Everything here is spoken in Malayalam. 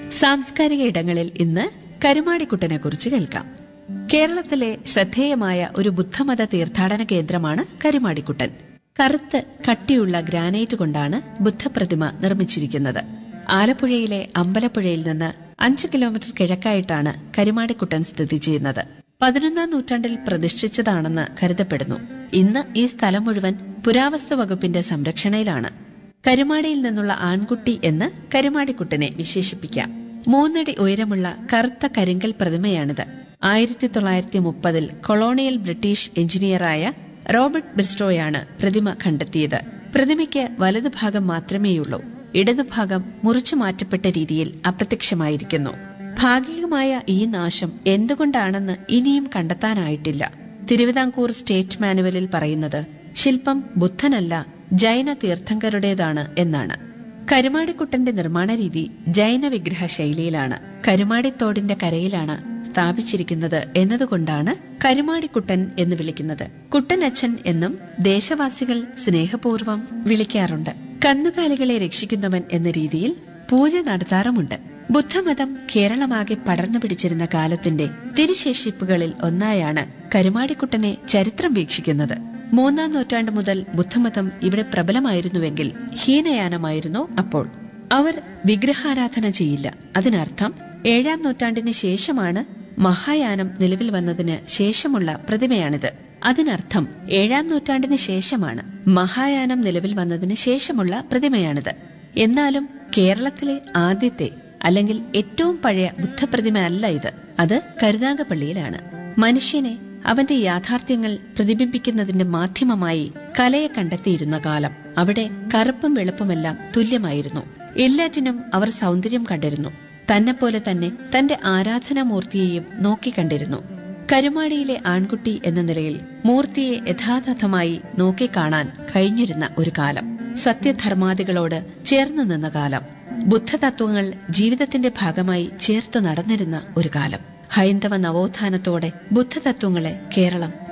സാംസ്കാരിക ഇടങ്ങളിൽ ഇന്ന് കരുമാടിക്കുട്ടനെ കുറിച്ച് കേൾക്കാം കേരളത്തിലെ ശ്രദ്ധേയമായ ഒരു ബുദ്ധമത തീർത്ഥാടന കേന്ദ്രമാണ് കരുമാടിക്കുട്ടൻ കറുത്ത് കട്ടിയുള്ള ഗ്രാനൈറ്റ് കൊണ്ടാണ് ബുദ്ധപ്രതിമ നിർമ്മിച്ചിരിക്കുന്നത് ആലപ്പുഴയിലെ അമ്പലപ്പുഴയിൽ നിന്ന് അഞ്ചു കിലോമീറ്റർ കിഴക്കായിട്ടാണ് കരുമാടിക്കുട്ടൻ സ്ഥിതി ചെയ്യുന്നത് പതിനൊന്നാം നൂറ്റാണ്ടിൽ പ്രതിഷ്ഠിച്ചതാണെന്ന് കരുതപ്പെടുന്നു ഇന്ന് ഈ സ്ഥലം മുഴുവൻ പുരാവസ്തു വകുപ്പിന്റെ സംരക്ഷണയിലാണ് കരുമാടിയിൽ നിന്നുള്ള ആൺകുട്ടി എന്ന് കരുമാടിക്കുട്ടനെ വിശേഷിപ്പിക്കാം മൂന്നടി ഉയരമുള്ള കറുത്ത കരിങ്കൽ പ്രതിമയാണിത് ആയിരത്തി തൊള്ളായിരത്തി മുപ്പതിൽ കൊളോണിയൽ ബ്രിട്ടീഷ് എഞ്ചിനീയറായ റോബർട്ട് ബിസ്ട്രോയാണ് പ്രതിമ കണ്ടെത്തിയത് പ്രതിമയ്ക്ക് വലതുഭാഗം മാത്രമേയുള്ളൂ ഇടതുഭാഗം മുറിച്ചു മാറ്റപ്പെട്ട രീതിയിൽ അപ്രത്യക്ഷമായിരിക്കുന്നു ഭാഗികമായ ഈ നാശം എന്തുകൊണ്ടാണെന്ന് ഇനിയും കണ്ടെത്താനായിട്ടില്ല തിരുവിതാംകൂർ സ്റ്റേറ്റ് മാനുവലിൽ പറയുന്നത് ശില്പം ബുദ്ധനല്ല ജൈന തീർത്ഥങ്കരുടേതാണ് എന്നാണ് കരുമാടിക്കുട്ടന്റെ നിർമ്മാണ രീതി ജൈന വിഗ്രഹ ശൈലിയിലാണ് കരുമാടിത്തോടിന്റെ കരയിലാണ് സ്ഥാപിച്ചിരിക്കുന്നത് എന്നതുകൊണ്ടാണ് കരുമാടിക്കുട്ടൻ എന്ന് വിളിക്കുന്നത് കുട്ടനച്ഛൻ എന്നും ദേശവാസികൾ സ്നേഹപൂർവ്വം വിളിക്കാറുണ്ട് കന്നുകാലികളെ രക്ഷിക്കുന്നവൻ എന്ന രീതിയിൽ പൂജ നടത്താറുമുണ്ട് ബുദ്ധമതം കേരളമാകെ പടർന്നു പിടിച്ചിരുന്ന കാലത്തിന്റെ തിരുശേഷിപ്പുകളിൽ ഒന്നായാണ് കരുമാടിക്കുട്ടനെ ചരിത്രം വീക്ഷിക്കുന്നത് മൂന്നാം നൂറ്റാണ്ട് മുതൽ ബുദ്ധമതം ഇവിടെ പ്രബലമായിരുന്നുവെങ്കിൽ ഹീനയാനമായിരുന്നു അപ്പോൾ അവർ വിഗ്രഹാരാധന ചെയ്യില്ല അതിനർത്ഥം ഏഴാം നൂറ്റാണ്ടിന് ശേഷമാണ് മഹായാനം നിലവിൽ വന്നതിന് ശേഷമുള്ള പ്രതിമയാണിത് അതിനർത്ഥം ഏഴാം നൂറ്റാണ്ടിന് ശേഷമാണ് മഹായാനം നിലവിൽ വന്നതിന് ശേഷമുള്ള പ്രതിമയാണിത് എന്നാലും കേരളത്തിലെ ആദ്യത്തെ അല്ലെങ്കിൽ ഏറ്റവും പഴയ ബുദ്ധപ്രതിമ അല്ല ഇത് അത് കരുനാഗപ്പള്ളിയിലാണ് മനുഷ്യനെ അവന്റെ യാഥാർത്ഥ്യങ്ങൾ പ്രതിബിംബിക്കുന്നതിന്റെ മാധ്യമമായി കലയെ കണ്ടെത്തിയിരുന്ന കാലം അവിടെ കറുപ്പും വെളുപ്പുമെല്ലാം തുല്യമായിരുന്നു എല്ലാറ്റിനും അവർ സൗന്ദര്യം കണ്ടിരുന്നു തന്നെപ്പോലെ തന്നെ തന്റെ ആരാധനാമൂർത്തിയെയും നോക്കിക്കണ്ടിരുന്നു കരുമാടിയിലെ ആൺകുട്ടി എന്ന നിലയിൽ മൂർത്തിയെ യഥാതഥമായി നോക്കിക്കാണാൻ കഴിഞ്ഞിരുന്ന ഒരു കാലം സത്യധർമാദികളോട് ചേർന്നു നിന്ന കാലം ബുദ്ധതത്വങ്ങൾ ജീവിതത്തിന്റെ ഭാഗമായി ചേർത്തു നടന്നിരുന്ന ഒരു കാലം ഹൈന്ദവ നവോത്ഥാനത്തോടെ ബുദ്ധതത്വങ്ങളെ കേരളം